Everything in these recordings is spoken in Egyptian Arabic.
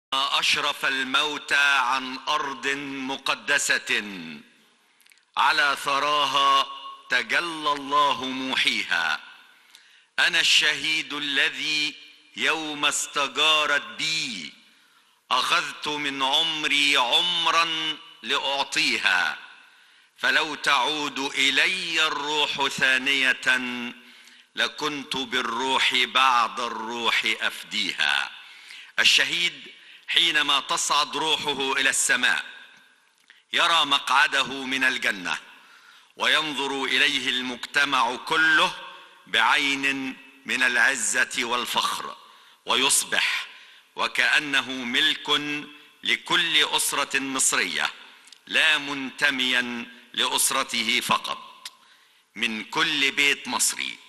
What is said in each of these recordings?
اشرف الموتى عن ارض مقدسه على ثراها تجلى الله موحيها انا الشهيد الذي يوم استجارت بي اخذت من عمري عمرا لاعطيها فلو تعود الي الروح ثانيه لكنت بالروح بعد الروح افديها الشهيد حينما تصعد روحه الى السماء يرى مقعده من الجنه وينظر اليه المجتمع كله بعين من العزه والفخر ويصبح وكانه ملك لكل اسره مصريه لا منتميا لاسرته فقط من كل بيت مصري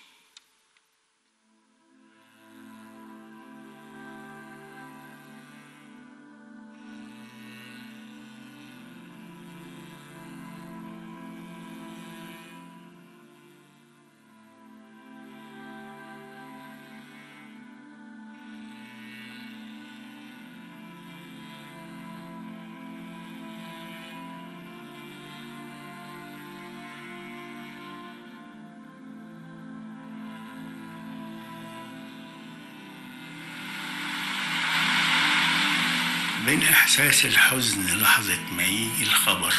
بين إحساس الحزن لحظة ما يجي الخبر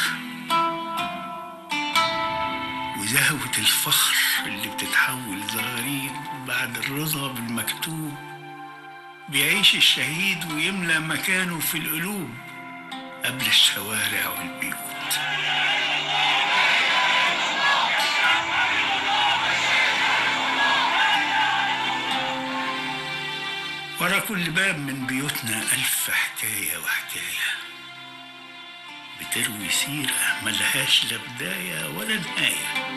وزهوة الفخر اللي بتتحول زغاريد بعد الرضا بالمكتوب بيعيش الشهيد ويملى مكانه في القلوب قبل الشوارع والبيوت ورا كل باب من بيوتنا ألف حكاية وحكاية بتروي سيرة ملهاش لا بداية ولا نهاية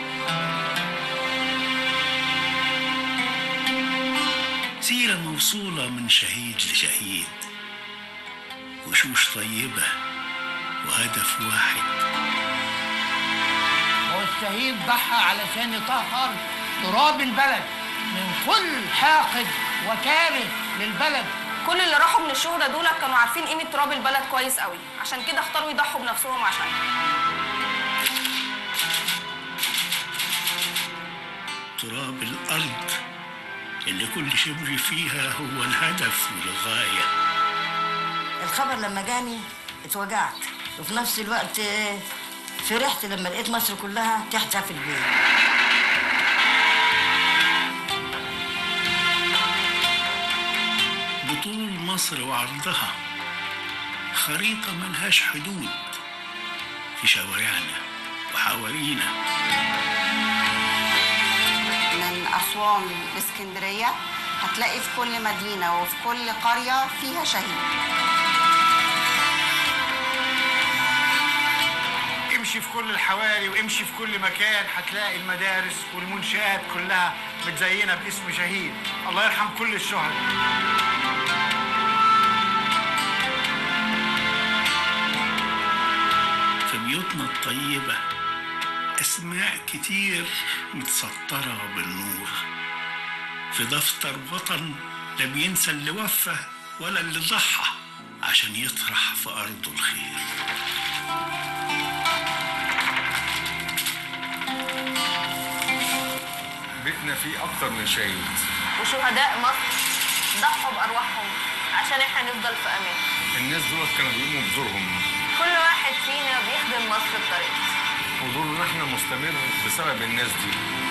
سيرة موصولة من شهيد لشهيد وشوش طيبة وهدف واحد هو الشهيد ضحى علشان يطهر تراب البلد من كل حاقد وكاره للبلد كل اللي راحوا من الشهداء دول كانوا عارفين قيمه تراب البلد كويس قوي عشان كده اختاروا يضحوا بنفسهم عشان تراب الأرض اللي كل شبر فيها هو الهدف والغاية الخبر لما جاني اتوجعت وفي نفس الوقت آه، فرحت لما لقيت مصر كلها تحتفل بيه بطول مصر وعرضها خريطة ملهاش حدود في شوارعنا وحوارينا من أسوان لإسكندرية هتلاقي في كل مدينة وفي كل قرية فيها شهيد امشي في كل الحواري وامشي في كل مكان هتلاقي المدارس والمنشآت كلها متزينة باسم شهيد الله يرحم كل الشهداء في بيوتنا الطيبة أسماء كتير متسطرة بالنور في دفتر وطن لا بينسى اللي وفى ولا اللي ضحى عشان يطرح في أرضه الخير بيتنا فيه أكتر من شهيد وشهداء مصر ضحوا بارواحهم عشان احنا نفضل في امان الناس دول كانوا بيقوموا بدورهم كل واحد فينا بيخدم مصر بطريقته ودورنا احنا مستمر بسبب الناس دي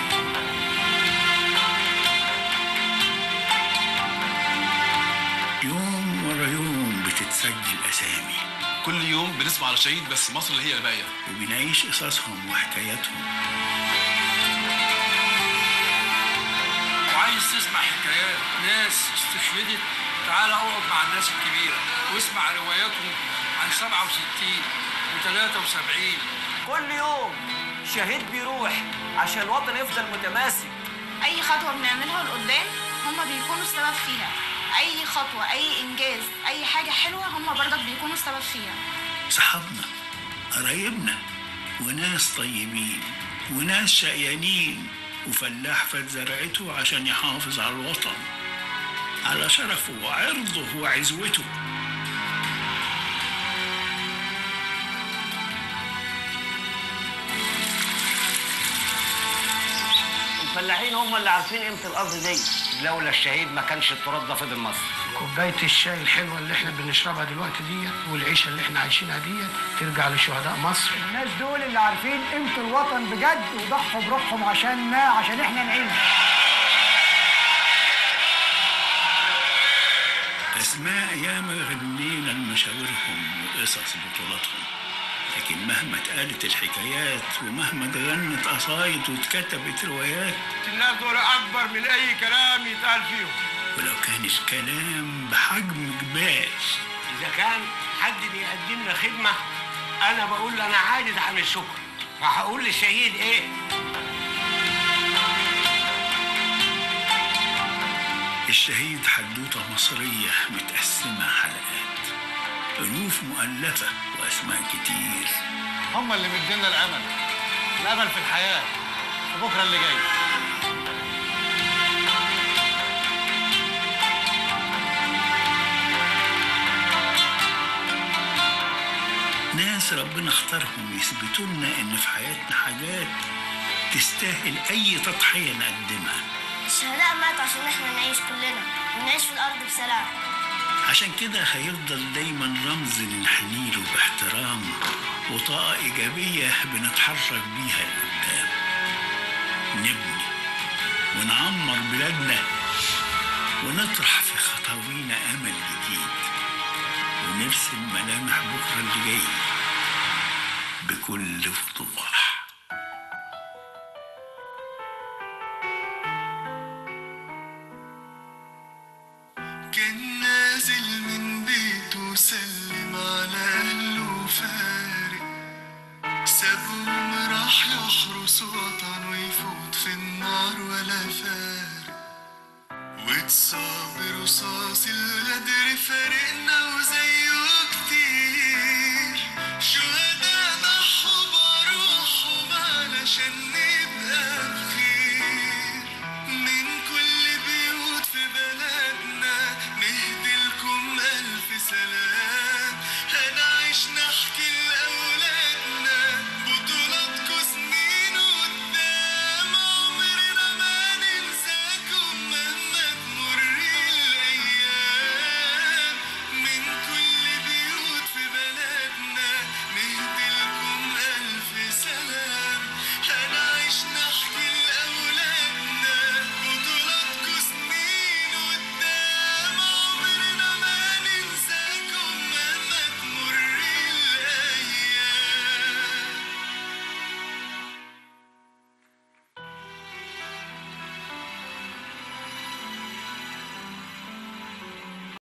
يوم ورا يوم بتتسجل أسامي كل يوم بنسمع على شهيد بس مصر اللي هي الباقيه وبنعيش قصصهم وحكاياتهم وعايز تسمع حكايات ناس استشهدت تعال اقعد مع الناس الكبيرة واسمع رواياتهم عن 67 و73 كل يوم شهيد بيروح عشان الوطن يفضل متماسك اي خطوه بنعملها لقدام هما بيكونوا السبب فيها اي خطوه اي انجاز اي حاجه حلوه هما برضك بيكونوا السبب فيها صحابنا قرايبنا وناس طيبين وناس شقيانين وفلاح فات زرعته عشان يحافظ على الوطن على شرفه وعرضه وعزوته الفلاحين هم اللي عارفين قيمه الارض دي لولا الشهيد ما كانش التراب ده فضل مصر كوبايه الشاي الحلوه اللي احنا بنشربها دلوقتي ديت والعيشه اللي احنا عايشينها ديت ترجع لشهداء مصر الناس دول اللي عارفين قيمة الوطن بجد وضحوا بروحهم عشاننا عشان احنا نعيش أسماء ياما غنينا لمشاورهم وقصص بطولاتهم لكن مهما اتقالت الحكايات ومهما اتغنت قصايد واتكتبت روايات الناس دول اكبر من اي كلام يتقال فيهم ولو كان الكلام بحجم جبال اذا كان حد بيقدم لنا خدمه انا بقول له انا عاجز عن الشكر فهقول للشهيد ايه الشهيد حدوتة مصرية متقسمة حلقات ألوف مؤلفة وأسماء كتير هم اللي مدينا الامل الامل في الحياه في بكره اللي جاي ناس ربنا اختارهم يثبتوا لنا إن في حياتنا حاجات تستاهل أي تضحية نقدمها الشهداء ماتوا عشان احنا نعيش كلنا ونعيش في الارض بسلام عشان كده هيفضل دايما رمز لنحنيله باحترام وطاقة إيجابية بنتحرك بيها لقدام نبني ونعمر بلادنا ونطرح في خطاوينا أمل جديد ونرسم ملامح بكرة اللي جاي بكل وضوح كان نازل من بيته سلم على أهله فارق سابهم راح يحرس وطن ويفوت في النار ولا فارق واتصاب برصاص الغدر فارقنا